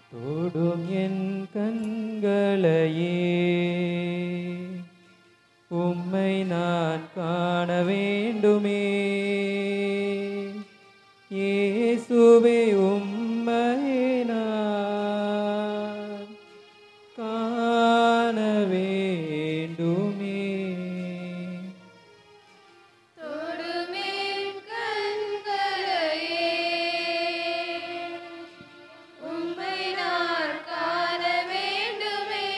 தொடும் என் கண்களையே உம்மை நான் காண வேண்டுமே இயேசுவே உம்மை நான் காண வேண்டுமே தொடுமேன் கண்களையே உம்மை நான் காண வேண்டுமே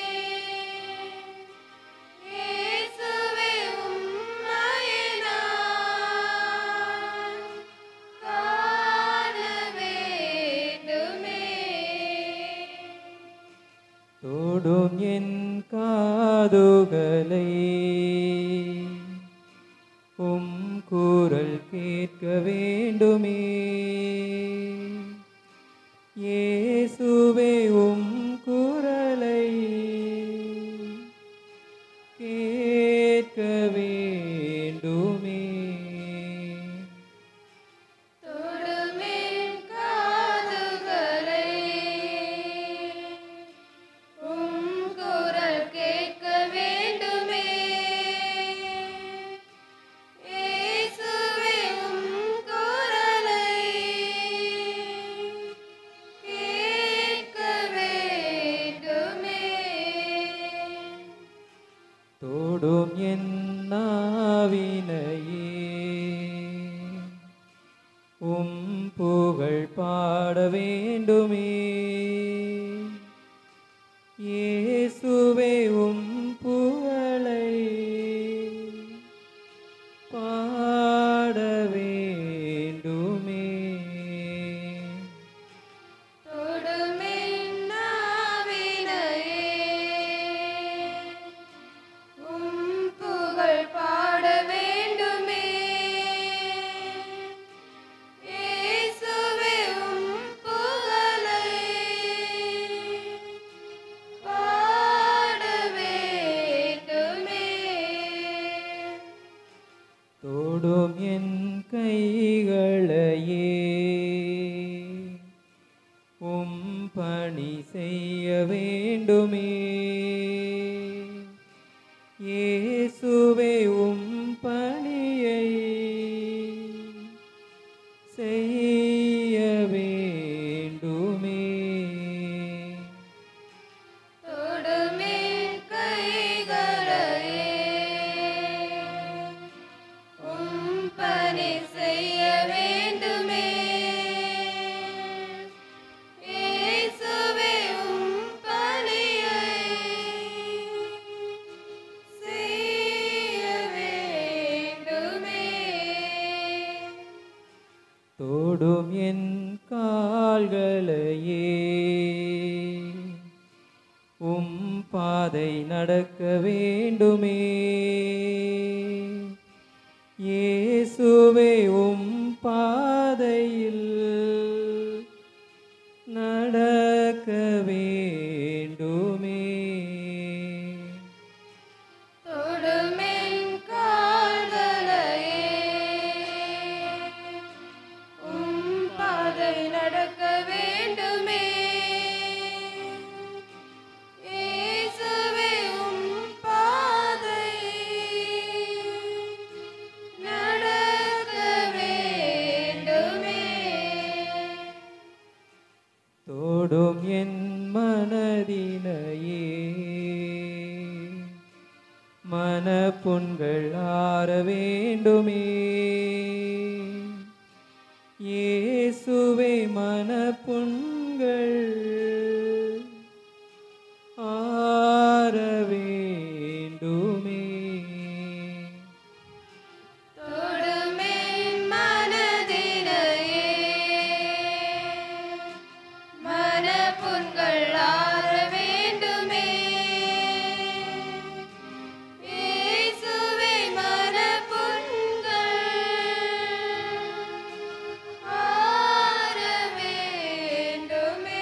இயேசுவே உம்மை நான் காண வேண்டுமே தொடும் என் காதுகளை உம் குரல் கேட்க வேண்டுமே இயேசுவே உம் குரலை கேட்க வேண்டுமே தொடுமேன் காதுகளை உம் குரல் கேட்க வேண்டுமே இயேசுவே உம் குரலை கேட்க வேண்டுமே தொடும் என் நாவினையே உம் புகழ் பாட வேண்டுமே இயேசுவே உம் புகழை பாட வேண்டுமே தொடுமேன் நாவினையே உம் புகழ் பாட வேண்டுமே இயேசுவே உம் புகழை பாட வேண்டுமே தொடும் என் கைகளையே உம் பணி செய்ய வேண்டுமே இயேசுவே உம் பணியை செய்ய வேண்டுமே தொடுமேன் கைகளையே உம் பணி செய்ய வேண்டுமே இயேசுவே உம் பணியை செய்ய வேண்டுமே தொடும் என் கால்களையே உம் பாதை நடக்க வேண்டுமே இயேசுவே உம் பாதையில் நடக்க வேண்டுமே தொடுமென் கால்களையே உம் பாதை நடக்க வேண்டுமே இயேசுவே உம் பாதை நடக்க வேண்டுமே தொடும் என் மனதினையே மனப்புண்கள் ஆற வேண்டுமே இயேசுவே மனப்புண்கள் ஆற வேண்டுமே தொடுமென் மனதினையே மனப்புண்கள் ஆற வேண்டுமே இயேசுவே மனப்புண்கள் ஆற வேண்டுமே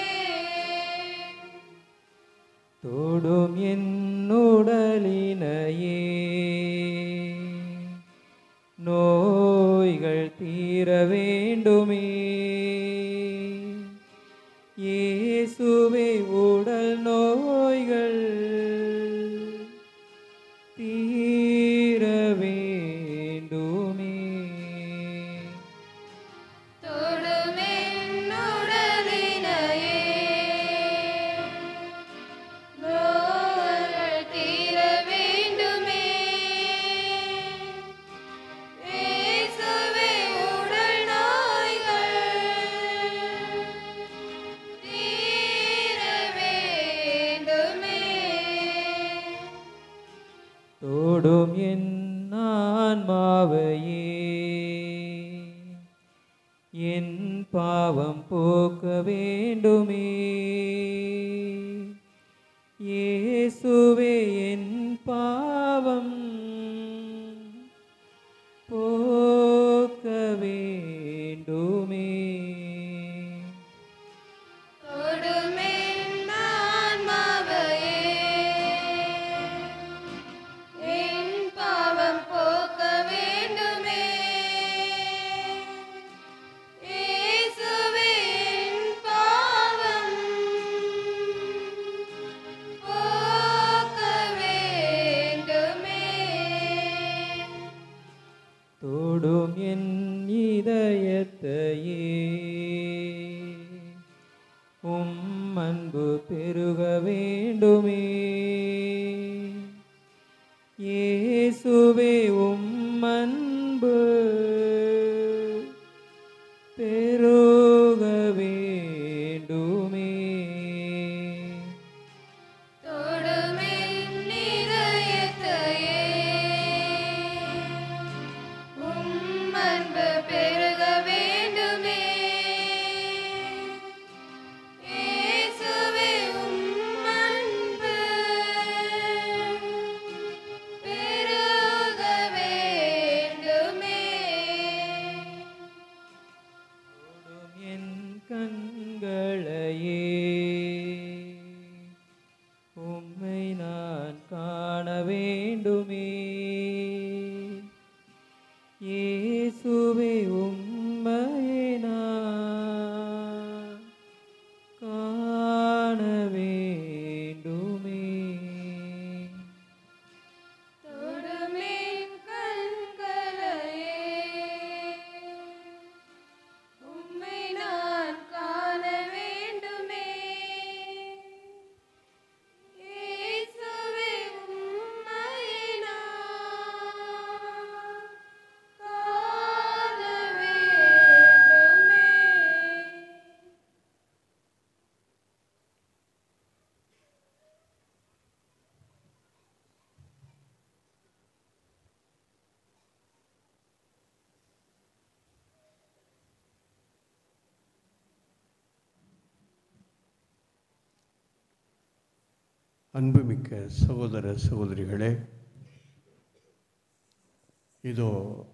தொடும் என் உடலினையே நோய்கள் தீர வேண்டுமே இயேசு தொடும் என் ஆன்மாவையே என் பாவம் போக்க வேண்டுமே இயேசுவே என் பாவம் போக்க வேண்டுமே தொடுமென் ஆன்மாவையே, என் பாவம் போக்க வேண்டுமே. இயேசுவே, என் பாவம் போக்க வேண்டுமே. தொடும் என் இதயத்தையே உம் அன்பு பெருக வேண்டுமே இயேசுவே உம் அன்பு பெருக வேண்டுமே தொடுமென் இதயத்தையே, உம் அன்பு பெருக வேண்டுமே. இயேசுவே, உம் அன்பு பெருக வேண்டுமே. தொடும் என் கண்களையே உம்மை நான் காண வேண்டுமே இயேசுவே உம்மையை நான் காண வேண்டுமே தொடுமென் கண்களையே, உம்மை நான் காண வேண்டுமே. இயேசுவே, உம்மையை நான் காண வேண்டுமே. அன்புமிக்க சகோதர சகோதரிகளே இதோ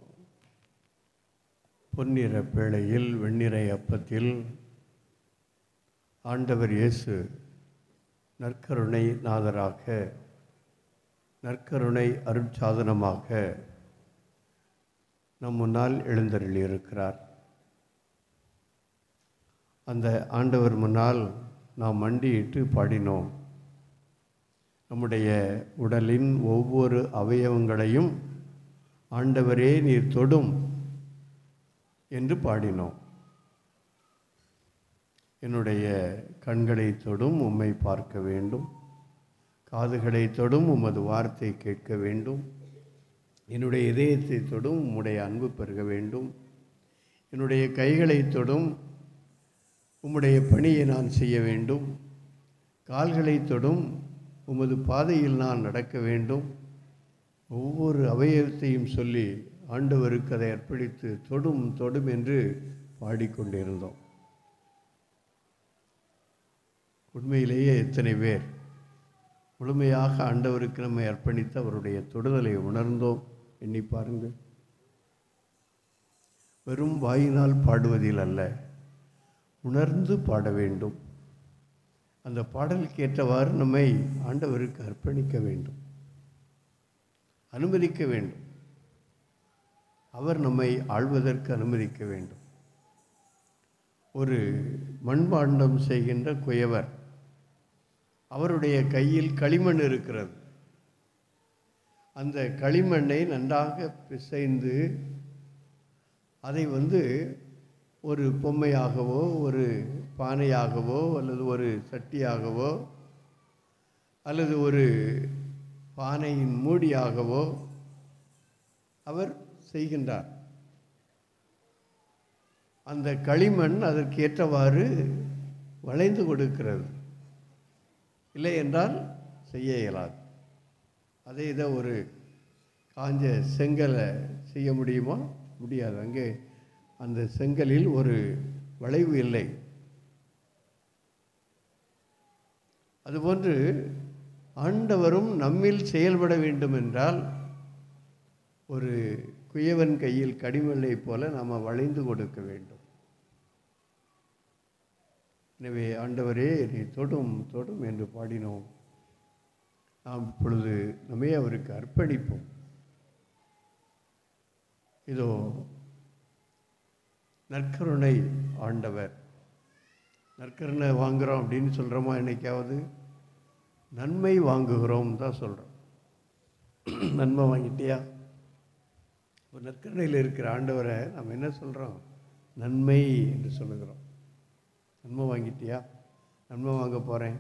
பொன்னிற பேழையில் வெண்ணிறை அப்பத்தில் ஆண்டவர் இயேசு நற்கருணை நாதராக நற்கருணை அருட்சாதனமாக நம் முன்னால் எழுந்தருளியிருக்கிறார் அந்த ஆண்டவர் முன்னால் நாம் மண்டியிட்டு பாடினோம் நம்முடைய உடலின் ஒவ்வொரு அவயவங்களையும் ஆண்டவரே நீர் தொடும் என்று பாடினோம் என்னுடைய கண்களை தொடும் உம்மை பார்க்க வேண்டும் காதுகளை தொடும் உமது வார்த்தை கேட்க வேண்டும் என்னுடைய இதயத்தை தொடும் உம்முடைய அன்பு பெருக வேண்டும் என்னுடைய கைகளை தொடும் உம்முடைய பணியை நான் செய்ய வேண்டும் கால்களை தொடும் உமது பாதையில் நான் நடக்க வேண்டும் ஒவ்வொரு அவயவத்தையும் சொல்லி ஆண்டவருக்கு அதை அர்ப்பணித்து தொடும் தொடும் என்று பாடிக்கொண்டிருந்தோம் உண்மையிலேயே எத்தனை பேர் முழுமையாக ஆண்டவருக்கு நம்மை அர்ப்பணித்து அவருடைய தொடுதலை உணர்ந்தோம் எண்ணி பாருங்கள் வெறும் வாயினால் பாடுவதில் அல்ல உணர்ந்து பாட வேண்டும் அந்த பாடலுக்கு ஏற்றவாறு நம்மை ஆண்டவருக்கு அர்ப்பணிக்க வேண்டும் அனுமதிக்க வேண்டும் அவர் நம்மை ஆள்வதற்கு அனுமதிக்க வேண்டும் ஒரு மண்பாண்டம் செய்கின்ற குயவர் அவருடைய கையில் களிமண் இருக்கிறது அந்த களிமண்ணை நன்றாக பிசைந்து அதை வந்து ஒரு பொம்மையாகவோ ஒரு பானையாகவோ அல்லது ஒரு சட்டியாகவோ அல்லது ஒரு பானையின் மூடியாகவோ அவர் செய்கின்றார் அந்த களிமண் அதற்கு ஏற்றவாறு வளைந்து கொடுக்கிறது இல்லை என்றால் செய்ய இயலாது அதே இதை ஒரு காஞ்ச செங்கலை செய்ய முடியுமா முடியாது அங்கே அந்த செங்கலில் ஒரு வளைவு இல்லை அதுபோன்று ஆண்டவரும் நம்மில் செயல்பட வேண்டும் என்றால் ஒரு குயவன் கையில் கடிமல்லை போல நாம் வளைந்து கொடுக்க வேண்டும் எனவே ஆண்டவரே என்னை தொடும் தொடும் என்று பாடினோம் நாம் இப்பொழுது நம்மை அவருக்கு அர்ப்பணிப்போம் இதோ நற்கருணை ஆண்டவர் நற்கருணை வாங்குகிறோம் அப்படின்னு சொல்கிறோமா என்னைக்காவது நன்மை வாங்குகிறோம் தான் சொல்கிறோம் நன்மை வாங்கிட்டியா ஒரு நற்கருணையில் இருக்கிற ஆண்டவரை நாம் என்ன சொல்கிறோம் நன்மை என்று சொல்லுகிறோம் நன்மை வாங்கிட்டியா நன்மை வாங்க போகிறேன்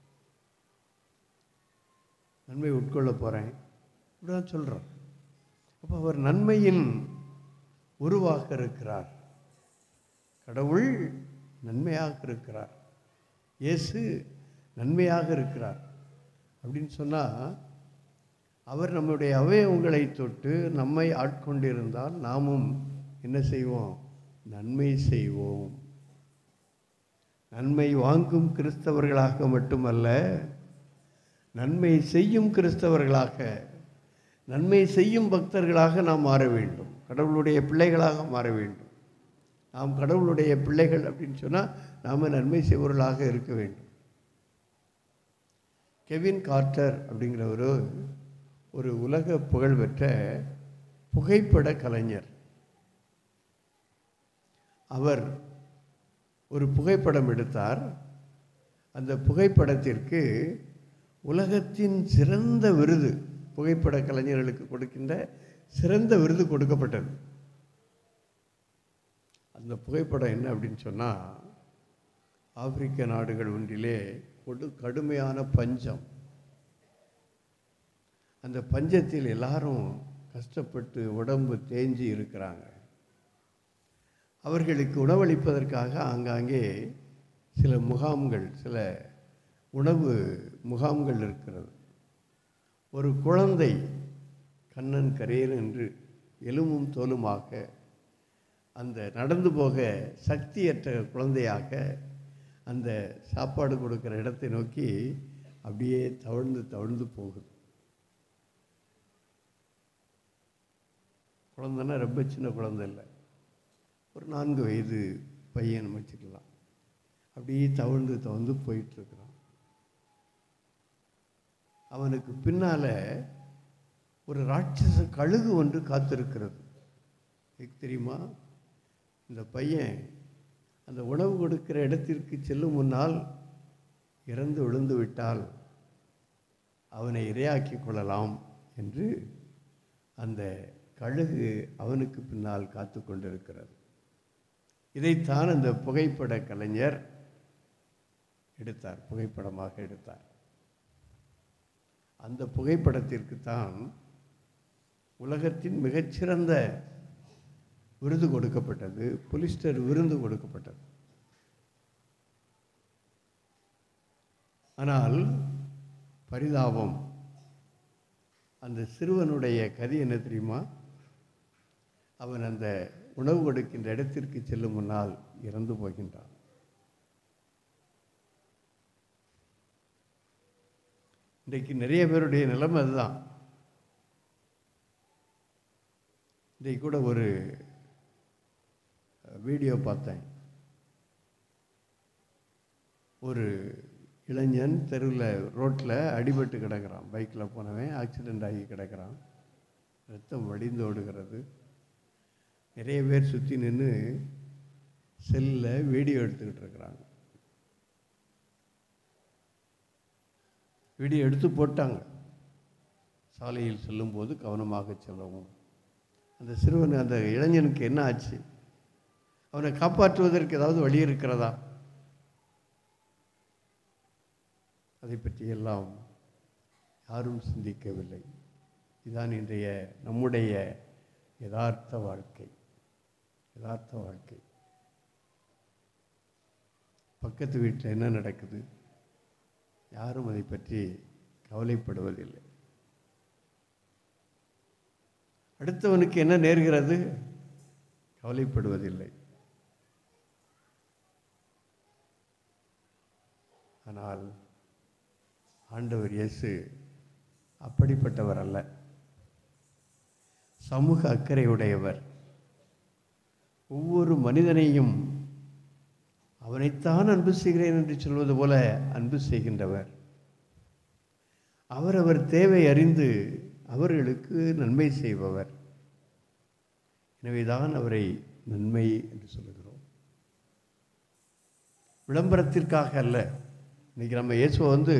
நன்மை உட்கொள்ள போகிறேன் இப்படிதான் சொல்கிறோம் அப்போ அவர் நன்மையின் உருவாக இருக்கிறார் கடவுள் நன்மையாக இருக்கிறார் இயேசு நன்மையாக இருக்கிறார் அப்படின்னு சொன்னால் அவர் நம்முடைய அவயவங்களை தொட்டு நம்மை ஆட்கொண்டிருந்தால் நாமும் என்ன செய்வோம் நன்மை செய்வோம் நன்மை வாங்கும் கிறிஸ்தவர்களாக மட்டுமல்ல நன்மை செய்யும் கிறிஸ்தவர்களாக நன்மை செய்யும் பக்தர்களாக நாம் மாற வேண்டும் கடவுளுடைய பிள்ளைகளாக மாற வேண்டும் நாம் கடவுளுடைய பிள்ளைகள் அப்படின்னு சொன்னால் நாம் நன்மை செய்பவர்களாக இருக்க வேண்டும் கெவின் கார்ட்டர் அப்படிங்கிற ஒரு ஒரு உலக புகழ்பெற்ற புகைப்பட கலைஞர் அவர் ஒரு புகைப்படம் எடுத்தார் அந்த புகைப்படத்திற்கு உலகத்தின் சிறந்த விருது புகைப்பட கலைஞர்களுக்கு கொடுக்கின்ற சிறந்த விருது கொடுக்கப்பட்டது அந்த புகைப்படம் என்ன அப்படின்னு சொன்னால் ஆப்பிரிக்க நாடுகள் ஒன்றிலே கொடு கடுமையான பஞ்சம் அந்த பஞ்சத்தில் எல்லாரும் கஷ்டப்பட்டு உடம்பு தேஞ்சி இருக்கிறாங்க அவர்களுக்கு உணவளிப்பதற்காக ஆங்காங்கே சில முகாம்கள் சில உணவு முகாம்கள் இருக்கிறது ஒரு குழந்தை கண்ணன் கரையர் என்று எலும்பும் தோலுமாக அந்த நடந்து போக சக்தியற்ற குழந்தையாக அந்த சாப்பாடு கொடுக்குற இடத்தை நோக்கி அப்படியே தவழ்ந்து தவழ்ந்து போகுது குழந்தைன்னா ரொம்ப சின்ன குழந்தை இல்லை ஒரு நான்கு வயது பையன் வச்சுக்கலாம் அப்படியே தவழ்ந்து தவழ்ந்து போயிட்டுருக்கிறான் அவனுக்கு பின்னால் ஒரு ராட்சச கழுகு ஒன்று காத்திருக்கிறது எனக்கு தெரியுமா இந்த பையன் அந்த உணவு கொடுக்கிற இடத்திற்கு செல்லும் முன்னால் இறந்து விழுந்து விட்டால் அவனை இரையாக்கி கொள்ளலாம் என்று அந்த கழுகு அவனுக்கு பின்னால் காத்து கொண்டிருக்கிறது இதைத்தான் அந்த புகைப்பட கலைஞர் எடுத்தார் புகைப்படமாக எடுத்தார் அந்த புகைப்படத்திற்கு தான் உலகத்தின் மிகச்சிறந்த விருது கொடுக்கப்பட்டது புலிஸ்டர் விருது கொடுக்கப்பட்டது ஆனால் பரிதாபம் அந்த சிறுவனுடைய கதி என்ன தெரியுமா அவன் அந்த உணவு கொடுக்கின்ற இடத்திற்கு செல்லும் முன்னால் இறந்து போகின்றான் இன்றைக்கு நிறைய பேருடைய நிலைமை அதுதான் இன்றைக்கு கூட ஒரு வீடியோ பார்த்தேன் ஒரு இளைஞன் தெருவில் ரோட்டில் அடிபட்டு கிடக்கிறான் பைக்கில் போனவன் ஆக்சிடெண்ட் ஆகி கிடக்கிறான் ரத்தம் வடிந்து ஓடுகிறது நிறைய பேர் சுற்றி நின்று செல்லில் வீடியோ எடுத்துக்கிட்டு இருக்கிறாங்க வீடியோ எடுத்து போட்டாங்க சாலையில் செல்லும்போது கவனமாக செல்லவும் அந்த சிறுவன் அந்த இளைஞனுக்கு என்ன ஆச்சு அவனை காப்பாற்றுவதற்கு ஏதாவது வழி இருக்கிறதா அதை பற்றியெல்லாம் யாரும் சிந்திக்கவில்லை இதுதான் இன்றைய நம்முடைய யதார்த்த வாழ்க்கை யதார்த்த வாழ்க்கை பக்கத்து வீட்டில் என்ன நடக்குது யாரும் அதை பற்றி கவலைப்படுவதில்லை அடுத்தவனுக்கு என்ன நேர்கிறது கவலைப்படுவதில்லை ஆனால் ஆண்டவர் இயேசு அப்படிப்பட்டவர் அல்ல சமூக அக்கறை உடையவர் ஒவ்வொரு மனிதனையும் அவனைத்தான் அன்பு செய்கிறேன் என்று சொல்வது போல அன்பு செய்கின்றவர் அவரவர் தேவை அறிந்து அவர்களுக்கு நன்மை செய்பவர் எனவேதான் அவரை நன்மை என்று சொல்லுகிறோம் விளம்பரத்திற்காக அல்ல இன்னைக்கு நம்ம இயேசுவை வந்து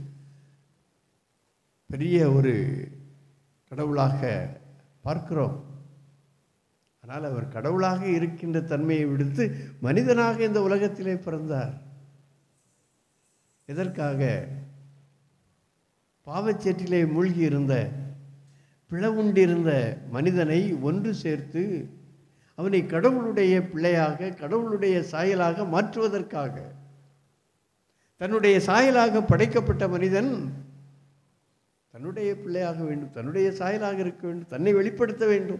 பெரிய ஒரு கடவுளாக பார்க்கிறோம் ஆனால் அவர் கடவுளாக இருக்கின்ற தன்மையை விடுத்து மனிதனாக இந்த உலகத்திலே பிறந்தார் எதற்காக பாவச்சேற்றிலே மூழ்கி இருந்த பிளவுண்டிருந்த மனிதனை ஒன்று சேர்த்து அவனை கடவுளுடைய பிள்ளையாக கடவுளுடைய சாயலாக மாற்றுவதற்காக தன்னுடைய சாயலாக படைக்கப்பட்ட மனிதன் தன்னுடைய பிள்ளையாக வேண்டும் தன்னுடைய சாயலாக இருக்க வேண்டும் தன்னை வெளிப்படுத்த வேண்டும்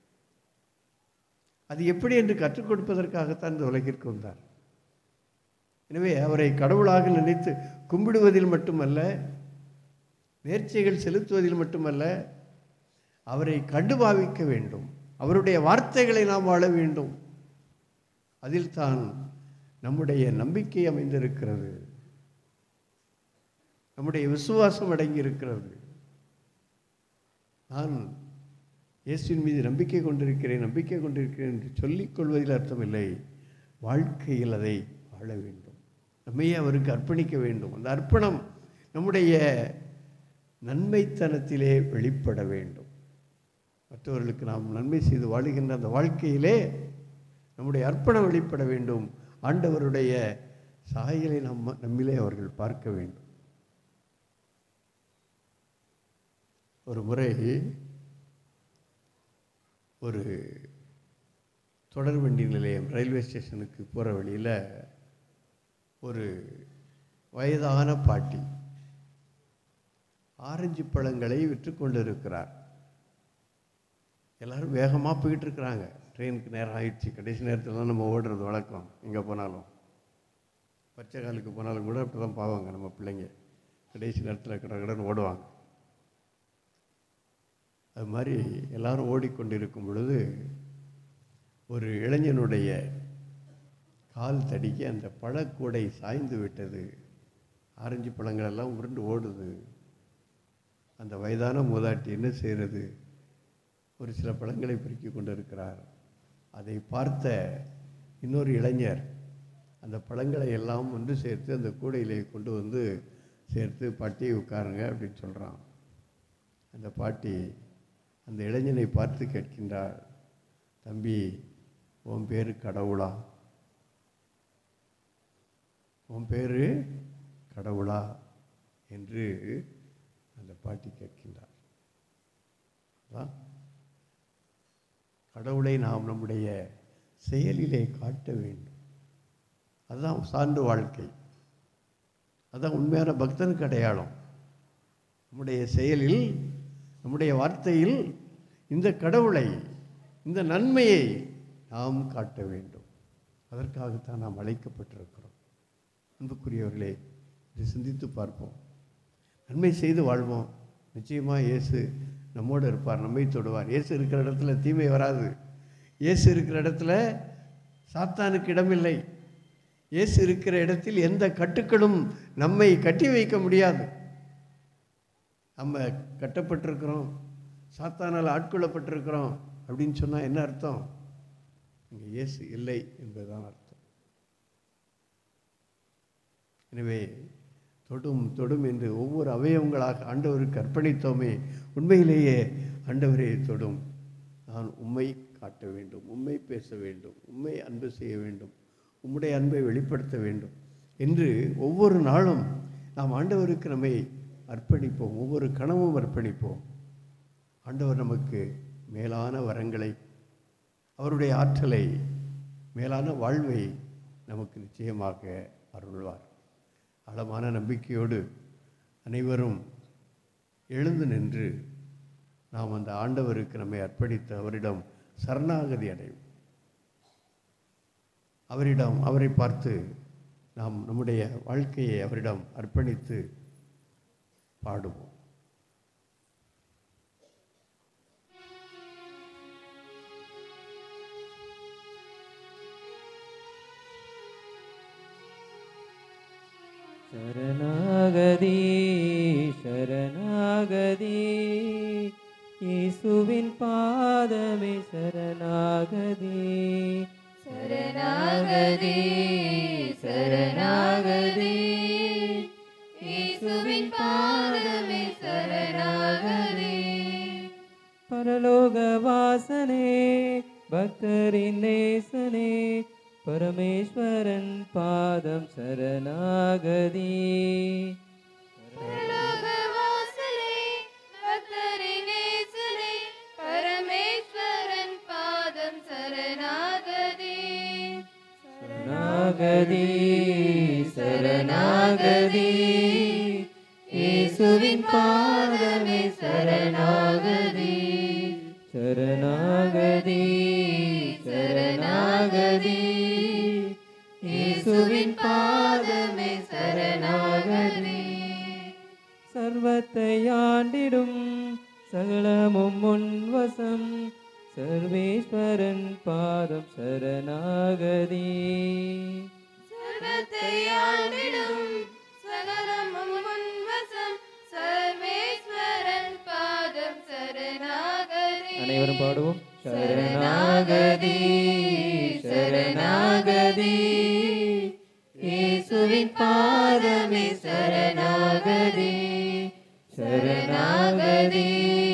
அது எப்படி என்று கற்றுக் கொடுப்பதற்காகத்தான் இந்த உலகிற்கு வந்தார் எனவே அவரை கடவுளாக நினைத்து கும்பிடுவதில் மட்டுமல்ல நேர்ச்சைகள் செலுத்துவதில் மட்டுமல்ல அவரை கண்டு பாவிக்க வேண்டும் அவருடைய வார்த்தைகளை நாம் வாழ வேண்டும் அதில் தான் நம்முடைய நம்பிக்கை அமைந்திருக்கிறது நம்முடைய விசுவாசம் அடங்கி இருக்கிறது நான் இயேசுவின் மீது நம்பிக்கை கொண்டிருக்கிறேன் நம்பிக்கை கொண்டிருக்கிறேன் என்று சொல்லிக் கொள்வதில் அர்த்தமில்லை வாழ்க்கையில் அதை வாழ வேண்டும் நம்மையே அவருக்கு அர்ப்பணிக்க வேண்டும் அந்த அர்ப்பணம் நம்முடைய நன்மைத்தனத்திலே வெளிப்பட வேண்டும் மற்றவர்களுக்கு நாம் நன்மை செய்து வாழுகின்ற அந்த வாழ்க்கையிலே நம்முடைய அர்ப்பணம் வெளிப்பட வேண்டும் ஆண்டவருடைய சாயலை நம்ம நம்மிலே அவர்கள் பார்க்க வேண்டும் ஒரு முறை ஒரு தொடர்வண்டி நிலையம் ரயில்வே ஸ்டேஷனுக்கு போகிற வழியில் ஒரு வயதான பாட்டி ஆரஞ்சு பழங்களை விற்று கொண்டு இருக்கிறார் எல்லாரும் வேகமாக போயிட்டு இருக்கிறாங்க ட்ரெயினுக்கு நேரம் ஆயிடுச்சு கடைசி நேரத்தில் தான் நம்ம ஓடுறது வழக்கம் எங்கே போனாலும் பச்சை காலுக்கு போனாலும் கூட அப்படி தான் பாவாங்க நம்ம பிள்ளைங்க கடைசி நேரத்தில் கட கடன்னு ஓடுவாங்க அது மாதிரி எல்லாரும் ஓடிக்கொண்டிருக்கும் பொழுது ஒரு இளைஞனுடைய கால் தடிக்கு அந்த பழக்கூடை சாய்ந்து விட்டது ஆரஞ்சு பழங்கள் எல்லாம் உருண்டு ஓடுது அந்த வயதான மூதாட்டி என்ன செய்கிறது ஒரு சில பழங்களை பெருக்கி கொண்டு இருக்கிறார் அதை பார்த்த இன்னொரு இளைஞர் அந்த பழங்களை எல்லாம் ஒன்று சேர்த்து அந்த கூடையிலே கொண்டு வந்து சேர்த்து பாட்டி உட்காருங்க அப்படின்னு சொல்கிறான் அந்த பாட்டி அந்த இளைஞனை பார்த்து கேட்கின்றார் தம்பி உன் பேர் கடவுளா உன் பேர் கடவுளா என்று அந்த பாட்டி கேட்கின்றார் அதான் கடவுளை நாம் நம்முடைய செயலிலே காட்ட வேண்டும் அதுதான் சான்று வாழ்க்கை அதுதான் உண்மையான பக்தனுக்கு அடையாளம் நம்முடைய செயலில் நம்முடைய வார்த்தையில் இந்த கடவுளை இந்த நன்மையை நாம் காட்ட வேண்டும் அதற்காகத்தான் நாம் அழைக்கப்பட்டிருக்கிறோம் அன்புக்குரியவர்களே இதை சிந்தித்து பார்ப்போம் நன்மை செய்து வாழ்வோம் நிச்சயமாக இயேசு நம்மோடு இருப்பார் நம்மை தொடுவார் இயேசு இருக்கிற இடத்துல தீமை வராது இயேசு இருக்கிற இடத்துல சாத்தானுக்கு இடமில்லை இயேசு இருக்கிற இடத்தில் எந்த கட்டுக்களும் நம்மை கட்டி வைக்க முடியாது நம்ம கட்டப்பட்டிருக்கிறோம் சாத்தானால் ஆட்கொள்ளப்பட்டிருக்கிறோம் அப்படின்னு சொன்னால் என்ன அர்த்தம் இங்கே இயேசு இல்லை என்பதுதான் அர்த்தம் எனவே தொடும் தொடும் என்று ஒவ்வொரு அவயவங்களாக ஆண்டவருக்கு அர்ப்பணித்தோமே உண்மையிலேயே ஆண்டவரே தொடும் நான் உண்மை காட்ட வேண்டும் உண்மை பேச வேண்டும் உண்மை அன்பு செய்ய வேண்டும் உம்முடைய அன்பை வெளிப்படுத்த வேண்டும் என்று ஒவ்வொரு நாளும் நாம் ஆண்டவருக்கு நம்மை அர்ப்பணிப்போம் ஒவ்வொரு கணமும் அர்ப்பணிப்போம் ஆண்டவர் நமக்கு மேலான வரங்களை அவருடைய ஆற்றலை மேலான வாழ்வை நமக்கு நிச்சயமாக அருள்வார் ஆழமான நம்பிக்கையோடு அனைவரும் எழுந்து நின்று நாம் அந்த ஆண்டவருக்கு நம்மை அர்ப்பணித்து அவரிடம் சரணாகதி அடைவோம் அவரிடம் அவரை பார்த்து நாம் நம்முடைய வாழ்க்கையை அவரிடம் அர்ப்பணித்து பாடுவோம் சரணாகதி சரணாகதி இயேசுவின் பாதமே சரணாகதி சரணாகதி சரணாகதி இயேசுவின் பாதமே சரணாகதி பரலோக வாசனே பக்தரின் நேசனே பரமேஸ்வரன் பாதம் சரணாகதி பரலோகவாசலே, பக்தரின் நேசனே, பரமேஸ்வரன் பாதம் சரணாகதி சரணாகதி சரணாகதி இயேசுவின் பாதமே சரணாகதி சரணாகதி சரணாகதி இயேசுவின் பாதமே சரணாகதி சர்வத்தை ஆண்டிடும் சகலமும் முன்வசம் சர்வேஸ்வரன் பாதம் சரணாகதி சர்வத்தை ஆண்டிடும் சகலமும் முன்வசம் சர்வேஸ்வரன் பாதம் சரணாகதி அனைவரும் பாடுவோம் சரணாகதி சரணாகதி இயேசுவின் பாதமே சரணாகதி சரணாகதி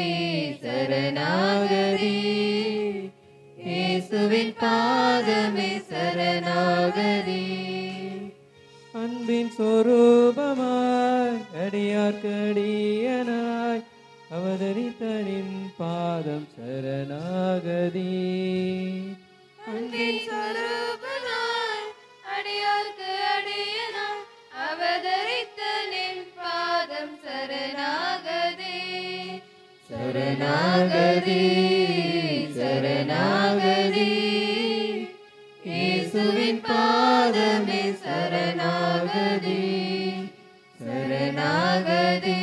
சரணாகதி இயேசுவின் பாதமே சரணாகதி அன்பின் சொரூபமாய் அடியார்க்கடியனாய் அவதரித்தனின் பாதம் சரணாகதி அன்பின் சொரூபனாய் அடியார்க்கு அடியனாய் அவதரித்த நின் பாதம் சரணாகதி சரணாகதி சரணாகதி இயேசுவின் பாதமே சரணாகதி சரணாகதி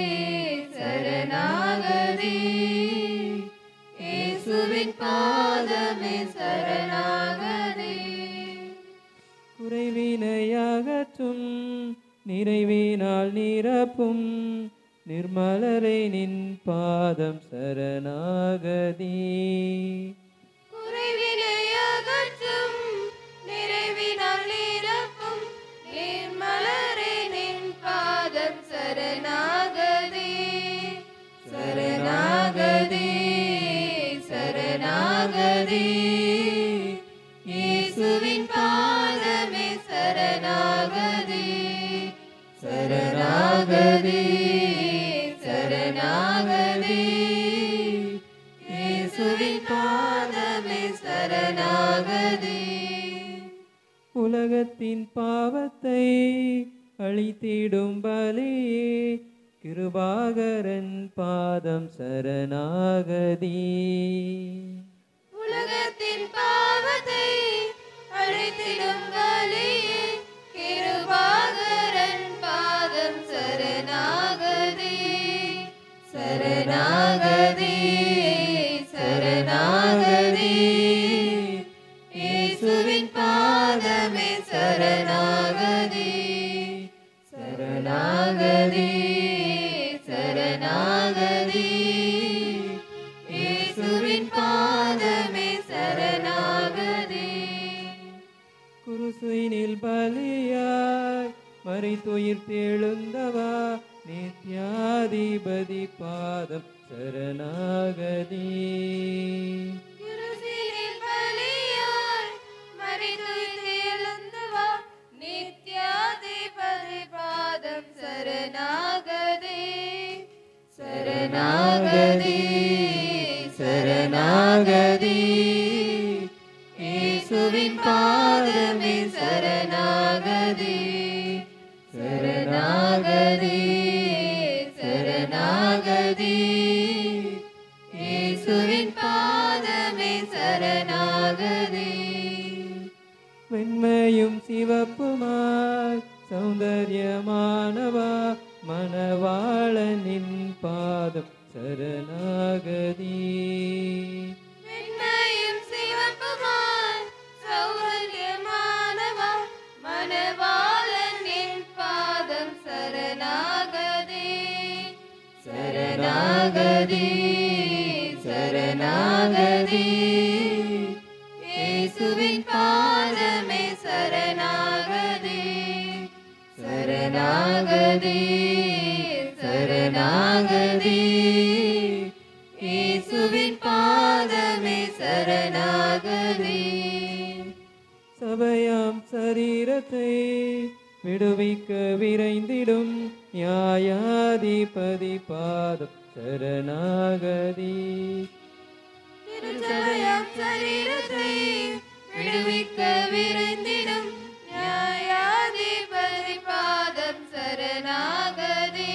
சரணாகதி இயேசுவின் பாதமே சரணாகதி குறைவினையாகற்றும் நிறைவினால் நிரப்பும் நிர்மலரை நின் பாதம் சரணாகதி குறைவினையகற்றும் நிறைவினால் நிரப்பும் நிர்மலரே நின் பாதம் சரணாகதி சரணாகதி சரணாகதி இயேசுவின் பாதமே சரணாகதி சரணாகதி சரணாகதி இயேசுவின் பாதமே சரணாகதி உலகத்தின் பாவத்தை அழித்திடும் பலியே கிருபாகரன் பாதம் சரணாகதி உலகத்தின் பாவத்தை அழித்திடும் பலியே கிருபாகரன் பாதம் சரணாகதி சரணாகதி சரணாகதி இயேசுவின் பாதமே சரணாகதி சரணாகதி சரணாகதி இயேசுவின் பாதமே சரணாகதி குருசுயினில் பலியாய் மறித்துயிர் தெழுந்தவா நித்யாதிபதி பாதம் சரணாகதி குருசினில் பலியாய் மரித்துயிர் எழுந்தவா நித்யாதிபதி பாதம் சரணாகதி சரணாகதி சரணாகதி இயேசுவின் பாதமே சரணாகதி சரணாகதி சரணாகதி வெண்மையும் சிவப்புமாய் சௌந்தர்யமானவா மணவாளனின் பாதம் சரணாகதி வெண்மையும் சிவப்புமாய் சௌந்தர்யமானவா மணவாளன் என் பாதம் சரணாகதே சரணாகதே சரணாகதே இயேசுவின் பாதமே சரணாகதே சரணாகதே சரணாகதே இயேசுவின் பாதமே சரணாகதே சபையாம் சரீரத்தை விடுவிக்க விரைந்திடும் நியாயாதிபதி பாதம் சரணாகதி திருச்சபையாம் சரீரத்தை விடுவிக்க விரைந்திடும் நியாயாதிபதி பாதம் சரணாகதே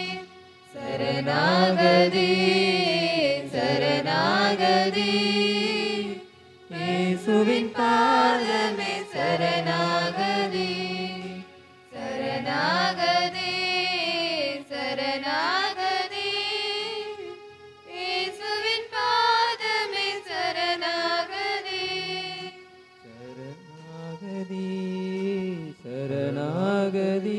சரணாகதே சரணாகதே இயேசுவின் பாதமே சரணாகதே சரணாகதே சரணாகதே இயேசுவின் பாதமே சரணாகதே சரணாகதி சரணாகதி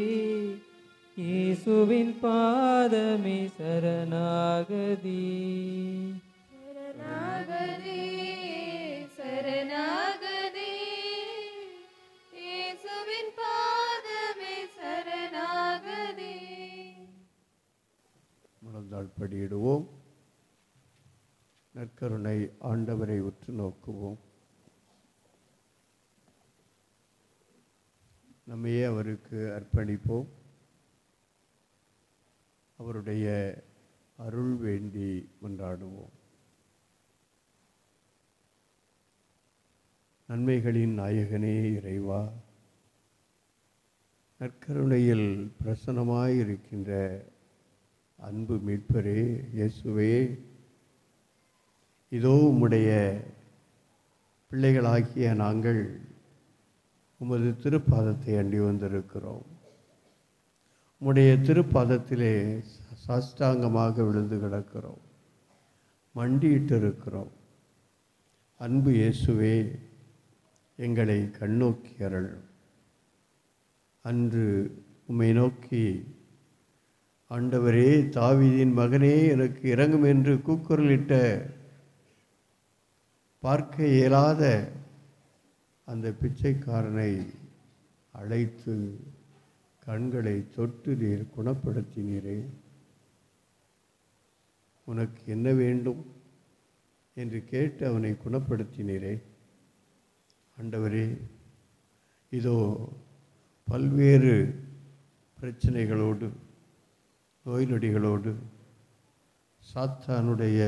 இயேசுவின் பாதமே சரணாகதி சரணாகதே சரணாகதே இயேசுவின் பாதமே சரணாகதே முழந்தாள் படியிடுவோம் நற்கருணை ஆண்டவரை உற்று நோக்குவோம் நம்மையே அவருக்கு அர்ப்பணிப்போம் அவருடைய அருள் வேண்டி கொண்டாடுவோம் நன்மைகளின் நாயகனே இறைவா நற்கருணையில் பிரசன்னமாயிருக்கின்ற அன்பு மீட்பரே இயேசுவே இதோ உம்முடைய பிள்ளைகளாகிய நாங்கள் உமது திருப்பாதத்தை அண்டி வந்திருக்கிறோம் உம்முடைய திருப்பாதத்திலே சாஷ்டாங்கமாக விழுந்து கிடக்கிறோம் மண்டியிட்டு இருக்கிறோம் அன்பு இயேசுவே எங்களை கண்ணோக்கி அருள் அன்று உம்மை நோக்கி ஆண்டவரே தாவீதின் மகனே எனக்கு இறங்கும் என்று கூக்குரலிட்ட பார்க்க இயலாத அந்த பிச்சைக்காரனை அழைத்து கண்களை தொட்டு நீர் குணப்படுத்தினீரே உனக்கு என்ன வேண்டும் என்று கேட்டு அவனை குணப்படுத்தினீரே ஆண்டவரே இதோ பல்வேறு பிரச்சனைகளோடு நோய் நொடிகளோடு சாத்தானுடைய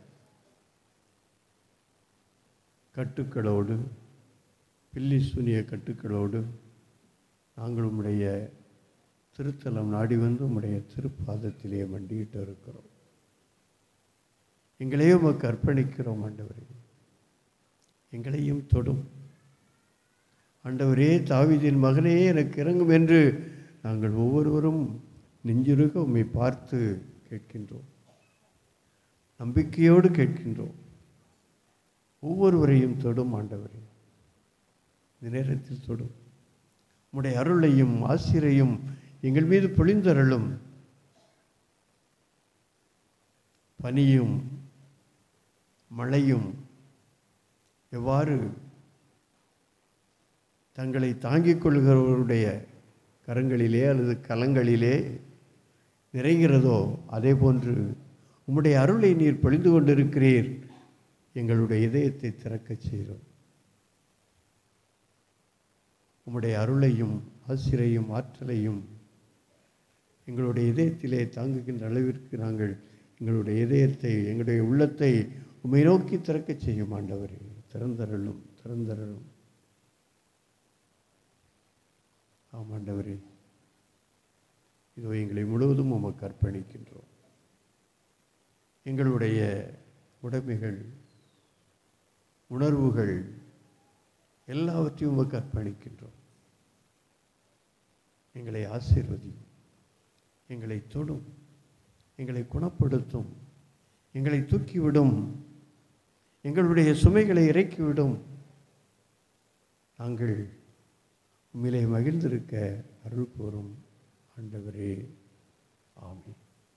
கட்டுக்களோடு பில்லி சூனிய கட்டுக்களோடு நாங்கள் உம்முடைய திருத்தலம் நாடி வந்து உம்முடைய திருப்பாதத்திலே மண்டியிட்டு இருக்கிறோம் எங்களையே உமக்கு அர்ப்பணிக்கிறோம் ஆண்டவரே எங்களையும் தொடும் ஆண்டவரே தாவீதின் மகனே எனக்கு இறங்கும் என்று நாங்கள் ஒவ்வொருவரும் நெஞ்சுருக உம்மை பார்த்து கேட்கின்றோம் நம்பிக்கையோடு கேட்கின்றோம் ஒவ்வொருவரையும் தொடும் ஆண்டவரே இந்த நேரத்தில் தொடும் உம்முடைய அருளையும் ஆசிரையும் எங்கள் மீது பொழிந்தருளும் பனியும் மழையும் எவ்வாறு தங்களை தாங்கிக் கொள்கிறவருடைய கரங்களிலே அல்லது கலங்களிலே நிறைகிறதோ அதே போன்று உம்முடைய அருளை நீர் பொழிந்து கொண்டிருக்கிறீர் எங்களுடைய இதயத்தை திறக்கச் செய்கிறோம் உம்முடைய அருளையும் ஆசிரையும் ஆற்றலையும் எங்களுடைய இதயத்திலே தாங்குகின்ற அளவிற்கு நாங்கள் எங்களுடைய இதயத்தை எங்களுடைய உள்ளத்தை உம்மை நோக்கி திறக்கச் செய்யும் ஆண்டவரே திறந்தருளும் திறந்தருளும் ஆம் ஆண்டவரே இதோ எங்களை முழுவதும் உமக்கு அர்ப்பணிக்கின்றோம் எங்களுடைய உடைமைகள் உணர்வுகள் எல்லாவற்றையும் உமக்கு அர்ப்பணிக்கின்றோம் எங்களை ஆசீர்வதியும் எங்களை தொடும் எங்களை குணப்படுத்தும் எங்களை தூக்கிவிடும் எங்களுடைய சுமைகளை இறக்கிவிடும் நாங்கள் உண்மையிலே மகிழ்ந்திருக்க அருள் கூறும் ஆண்டவரே ஆமென்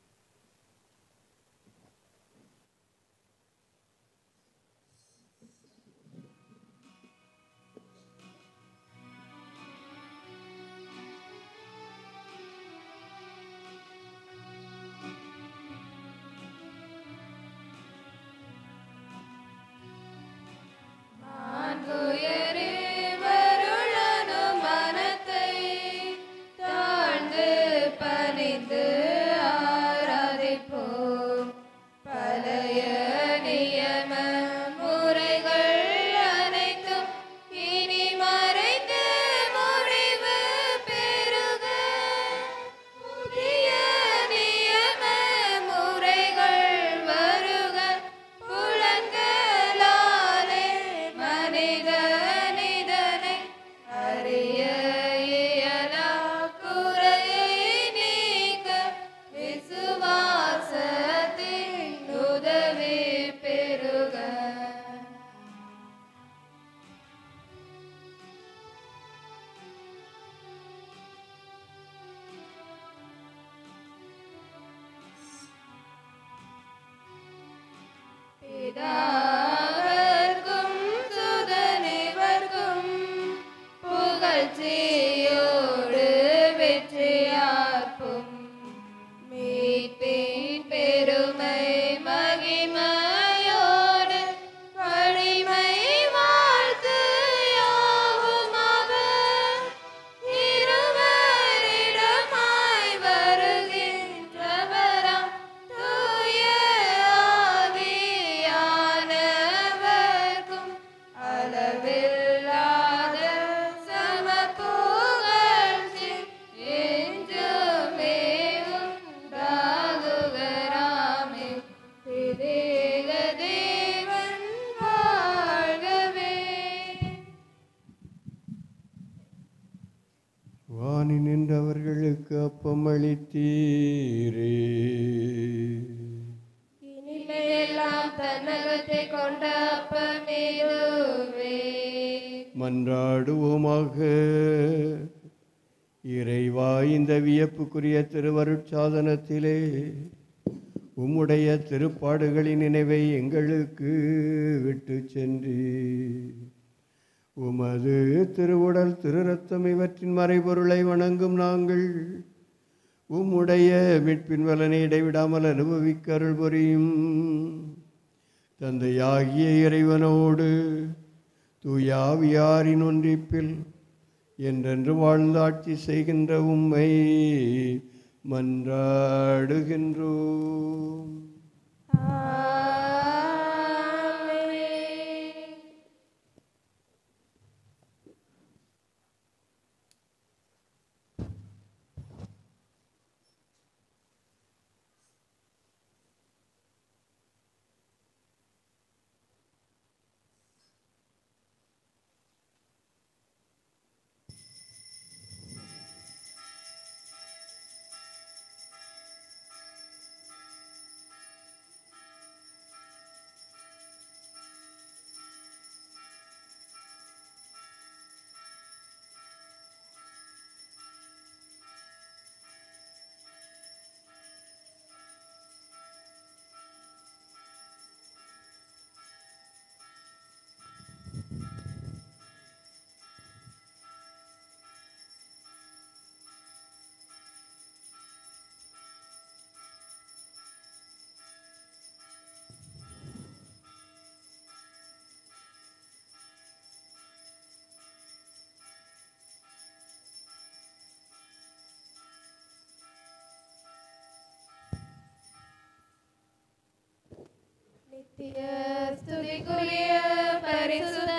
ஆண்குயரே வருளனும் மனத்தை தாழ்ந்து பணிந்து ஆராதிப்போம் பழைய நியம முறைகள் அனைத்தும் இனி மறைந்து முடிவு பெறுக புதிய நியம முறைகள் வருக புலன்களாலே மனிதனிதனை அறிய இயலா குறையை நீக்க விசுவாசத்தின் உதவி பெறுக பிதாவர்க்கும் சுதனிவர்க்கும் புகழ்ச்சியோடு வெற்றியார்க்கும் மீட்பின் பெருமை மகிமையோடு வலிமை வாழ்த்து யாவும் அவர் இருவரிடமாய் வருகின்றவராம் தூய ஆவியானவர்க்கும் அளவில்லாத சம புகழ்ச்சி என்றுமே உண்டாகுகராமே திதேக தேவன் வாழ்கவே வாணி நின்றவர்களுக்கு அப்பம் அளித்தீரே இனிமையெல்லாம் தன்னகத்தை கொண்ட அப்பமேதுவே மன்றாடுவோமாக இறைவா இந்த வியப்புக்குரிய திருவருட்சாதனத்திலே உம்முடைய திருப்பாடுகளின் நினைவை எங்களுக்கு விட்டு சென்று உமது திருவுடல் திரு ரத்தம் இவற்றின் மறைபொருளை வணங்கும் நாங்கள் உம்முடைய மீட்பின் பலனை இடைவிடாமல் அனுபவிக்க அருள் புரியும் தந்தையாகிய இறைவனோடு தூயாவியாரின் ஒன்றிப்பில் என்றென்று வாழ்ந்து ஆட்சி செய்கின்ற உம்மை மன்றாடுகின்றோம் ஆமென். நித்திய ஸ்துதிக்குரிய பரிசுத்த